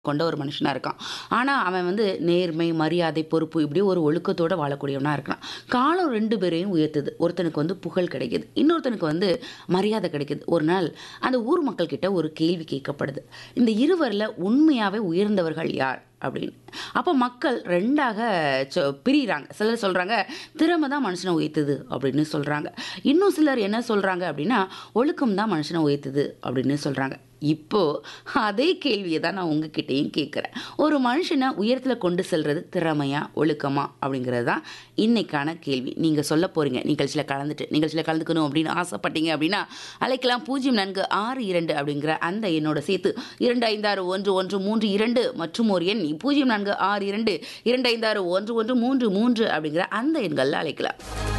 கொண்ட ஒரு மனுஷனா இருக்கான். ஆனா, அவன் வந்து நேர்மை, மரியாதை, பொறுப்பு இப்படி ஒரு ஒழுக்கத்தோட வாழக்கூடியவனா இருக்கான். காலம் 2 பேரையும் உயர்த்துது. ஒருத்தனுக்கு வந்து புகழ் கிடைக்குது. இன்னொருத்தனுக்கு வந்து மரியாதை கிடைக்குது. ஒரு நாள் அந்த ஊர் மக்கள் கிட்ட ஒரு கேள்வி கேட்கப்படுது. இந்த இருவர்ல உண்மையாவே உயர்ந்தவர்கள் யார்? அப்படின்னு. அப்ப மக்கள் 2ஆக சொ பிரியிறாங்க. சிலர் சொல்றாங்க, திறமை தான் மனுஷன உயர்த்துது அப்படின்னு சொல்றாங்க. இன்னும் சிலர் என்ன சொல்றாங்க அப்படின்னா, ஒழுக்கம் தான் மனுஷன உயர்த்துது அப்படின்னு சொல்றாங்க. இப்போ அதே கேள்விய தான் நான் உங்ககிட்டயும் கேட்கிறேன். ஒரு மனுஷன உயரத்துல கொண்டு செல்றது திறமையா? ஒழுக்கமா? அப்படிங்கிறது தான் இன்னைக்கான கேள்வி. நீங்க சொல்லப் போறீங்க. நிகழ்ச்சியில கலந்துட்டு நிகழ்ச்சியில கலந்துக்கணும் அப்படின்னு ஆசைப்பட்டீங்க அப்படின்னா, அழைக்கலாம் 0462 அப்படிங்கிற அந்த எண்ணோட சேர்த்து 256113 மற்றும் ஒரு எண் 0462 256113 அப்படிங்கிற அந்த எண்கள்ல அழைக்கலாம்.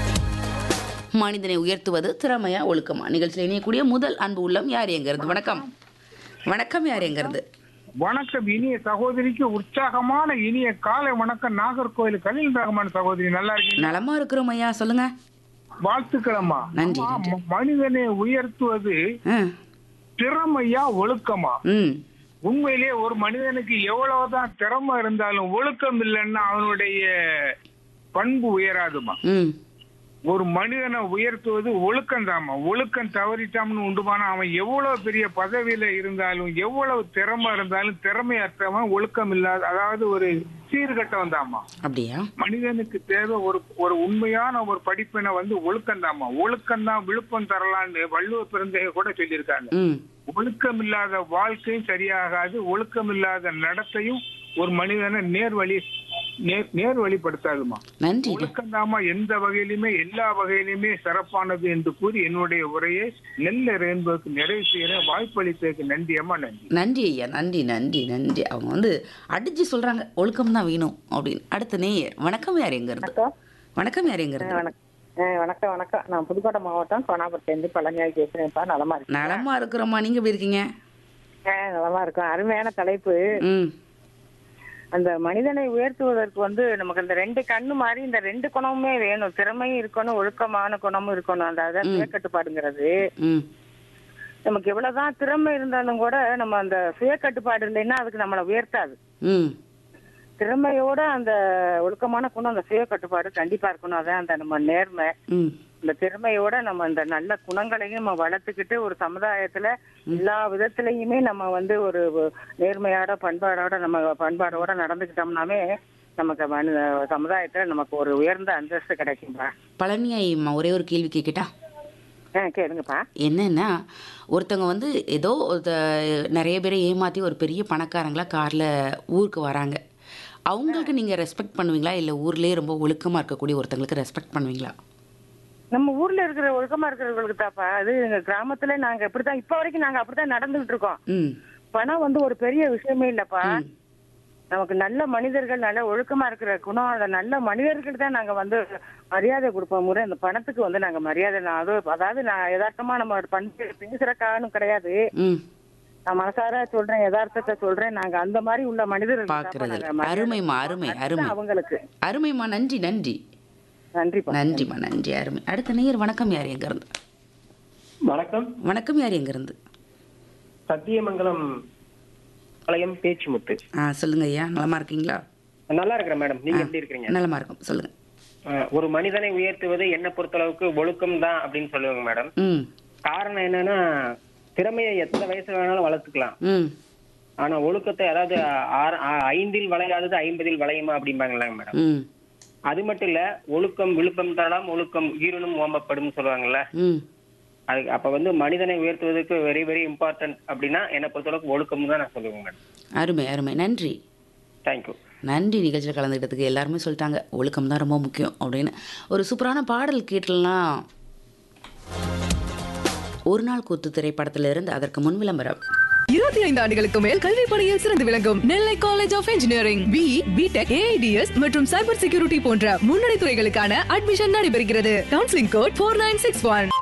மனிதனை உயர்த்துவது திறமையா? ஒழுக்கமா? நிகழ்ச்சியில இணையக்கூடிய முதல் அன்பு உள்ளம் யார் எங்கிருந்து? வணக்கம். வணக்கம் யார் எங்கிருந்து? வணக்கம் இனிய சகோதரிக்கு உற்சாகமான இனிய காலை வணக்கம் நாகர்கோவில் கலில் ரஹ்மான் சகோதரி நல்லா இருக்கீங்க நலமா இருக்கிறோம் ஐயா சொல்லுங்க வாழ்த்துக்களம்மா நன்றி, ஆமா, நன்றி. ம- மனிதனை உயர்த்துவது ஆ, திறமையா ஒழுக்கமா ம் உண்மையிலேயே ஒரு மனிதனுக்கு எவ்வளவுதான் திறமை இருந்தாலும் ஒழுக்கம் இல்லைன்னா அவனுடைய பண்பு உயராதுமா ம் ஒரு மனிதனை உயர்த்துவது ஒழுக்கம் தாமா ஒழுக்கம் தவறிட்டாம்னு உண்டுமானா அவன் எவ்வளவு பெரிய பதவியில இருந்தாலும் எவ்வளவு திறமை இருந்தாலும் திறமையற்றவன் ஒழுக்கம் இல்லாத அதாவது ஒரு சீர்கட்டவன் தாமா அப்படியா மனிதனுக்கு தேவை ஒரு ஒரு உண்மையான ஒரு படிப்பினை வந்து ஒழுக்கம் தாமா ஒழுக்கம் தான் விழுப்பம் தரலான்னு வள்ளுவ பிறந்தைய கூட சொல்லியிருக்காங்க ம் ஒழுக்கம் இல்லாத வாழ்க்கையும் சரியாகாது ஒழுக்கம் இல்லாத நடத்தையும் ஒரு மனிதனை நேர்வழி நேர் நேர்வழிப்படுத்தாதுமா நன்றி ஒழுக்கந்தாமா எந்த வகையிலுமே எல்லா வகையிலுமே சிறப்பானது என்று கூறி என்னுடைய உரையை நெல்ல என்பதற்கு நிறைவு செய்யற வாய்ப்பளித்ததுக்கு நன்றி அம்மா நன்றி நன்றி ஐயா நன்றி நன்றி நன்றி அவங்க வந்து அடிச்சு சொல்றாங்க ஒழுக்கம் தான் வேணும் அப்படின்னு அடுத்த நேயர் வணக்கம் யார் எங்க இருந்து வணக்கம் வணக்கம் யார் எங்க ஆ, இருந்து வணக்கம் ஆ, வணக்கம் வணக்கம் நான் புதுக்கோட்டை மாவட்டம் கோனாபுரத்துலேருந்து பழனியாய் பேசுறேன்ப்பா நலமா இருக்கு நலமா இருக்கிறோமா நீங்க எப்படி இருக்கீங்க ஆ, நலமா இருக்கும் அருமையான தலைப்பு ம் அந்த மனிதனை உயர்த்துவதற்கு வந்து நமக்கு அந்த ரெண்டு கண்ணு மாதிரி இந்த ரெண்டு குணமுமே வேணும் திறமையும் இருக்கணும் ஒழுக்கமான குணமும் இருக்கணும் அந்த அதான் சுய கட்டுப்பாடுங்கிறது ம் நமக்கு எவ்வளவுதான் திறமை இருந்தாலும் கூட நம்ம அந்த சுய கட்டுப்பாடு இல்லைன்னா அதுக்கு நம்மளை உயர்த்தாது ம் திறமையோட அந்த ஒழுக்கமான குணம் அந்த சுய கட்டுப்பாடு கண்டிப்பா இருக்கணும் அதான் அந்த நம்ம நேர்மை ம் இந்த திறமையோட நம்ம இந்த நல்ல குணங்களையும் நம்ம வளர்த்துக்கிட்டு ஒரு சமுதாயத்துல எல்லா விதத்திலயுமே நம்ம வந்து ஒரு நேர்மையோட பண்பாடோட நம்ம பண்பாடோட நடந்துக்கிட்டோம்னாவே நமக்கு மனு சமுதாயத்துல நமக்கு ஒரு உயர்ந்த அந்தஸ்து கிடைக்கும்பா பழனி ஐயம்மா ஒரே ஒரு கேள்வி கேட்கட்டா ஆ கேளுங்கப்பா என்னன்னா ஒருத்தவங்க வந்து ஏதோ ஒருத்த- நிறைய பேரை ஏமாத்தி ஒரு பெரிய பணக்காரங்களா கார்ல ஊருக்கு வராங்க அவங்களுக்கு நீங்க ரெஸ்பெக்ட் பண்ணுவீங்களா இல்ல ஊர்லயே ரொம்ப ஒழுக்கமா இருக்கக்கூடிய ஒருத்தங்களுக்கு ரெஸ்பெக்ட் பண்ணுவீங்களா நம்ம ஊர்ல இருக்கிற ஒழுக்கமா இருக்கிறவங்களுக்கு தாப்பா அது எங்க கிராமத்துல நாங்க இப்படித்தான் இப்ப வரைக்கும் நாங்க அப்படித்தான் நடந்துகிட்டு இருக்கோம் ம் பணம் வந்து ஒரு பெரிய விஷயமே இல்லப்பா நமக்கு நல்ல மனிதர்கள் நல்ல ஒழுக்கமா இருக்கிற குணம் அந்த நல்ல மனிதர்கள் தான் நாங்க வந்து மரியாதை கொடுப்போம் முறை அந்த பணத்துக்கு வந்து நாங்க மரியாதை நான் அது அதாவது நான் யதார்த்தமா நம்ம பண்பு பேசுறக்கானும் கிடையாது ம் நான் மனசார சொல்றேன் யதார்த்தத்தை சொல்றேன் நாங்க அந்த மாதிரி உள்ள மனிதர்கள் தான்ப்பா பார்க்கறது நாங்க மரியாதை அருமைம்மா அருமை கொடுப்போம். அருமை அதுதான் அவங்களுக்கு அருமைம்மா நன்றி நன்றி நன்றிப்பா நன்றிம்மா நன்றி அருமை அடுத்த நேயர் வணக்கம் யார் எங்க இருந்து வணக்கம் வணக்கம் யார் எங்க இருந்து சத்தியமங்கலம் பாளையம் பேச்சுமுத்து ஆ சொல்லுங்க ஐயா நலமா இருக்கீங்களா நல்லா இருக்கிறேன் மேடம் நீங்க எப்படி இருக்கிறீங்க நலமா இருக்கும் சொல்லுங்க அஹ், ஒரு மனிதனை உயர்த்துவது என்ன பொறுத்தளவுக்கு ஒழுக்கம் தான் அப்படின்னு சொல்லுவாங்க மேடம் ம் காரணம் என்னன்னா திறமையை எத்தனை வயசு வேணாலும் வளர்த்துக்கலாம் ம் ஆனா ஒழுக்கத்தை அதாவது ஆறு- ஆ- ஐந்தில் வளையாதது ஐம்பதில் வளையுமா அப்படிம்பாங்களாங்க மேடம் ம் அது மட்டும் இல்ல ஒழுக்கம் விழுப்பம் தரலாம் ஒழுக்கம் ஈரனும் ஓம்பப்படும் சொல்லுவாங்கல்ல ம் அது அப்ப வந்து மனிதனை உயர்த்துவதற்கு வெரி வெரி இம்பார்ட்டன்ட் அப்படின்னா என்னை பொறுத்தளவுக்கு ஒழுக்கம் தான் நான் சொல்லுவேங்க மேடம் அருமை அருமை நன்றி தேங்க்யூ நன்றி நிகழ்ச்சியில் கலந்துக்கிட்டதுக்கு எல்லாருமே சொல்லிட்டாங்க ஒழுக்கம் தான் ரொம்ப முக்கியம் அப்படின்னு ஒரு சூப்பரான பாடல் கேட்டலாம் ஒரு நாள் கூத்து திரைப்படத்துல இருந்து அதற்கு முன் விளம்பரம் இருபத்தி ஐந்து ஆண்டுகளுக்கு மேல் கல்வி பணியில் சிறந்து விளங்கும் Nellai college of engineering B BTech AIDS மற்றும் சைபர் செக்யூரிட்டி போன்ற முன்னணி துறைகளுக்கான அட்மிஷன் நடைபெறுகிறது counselling code four nine six one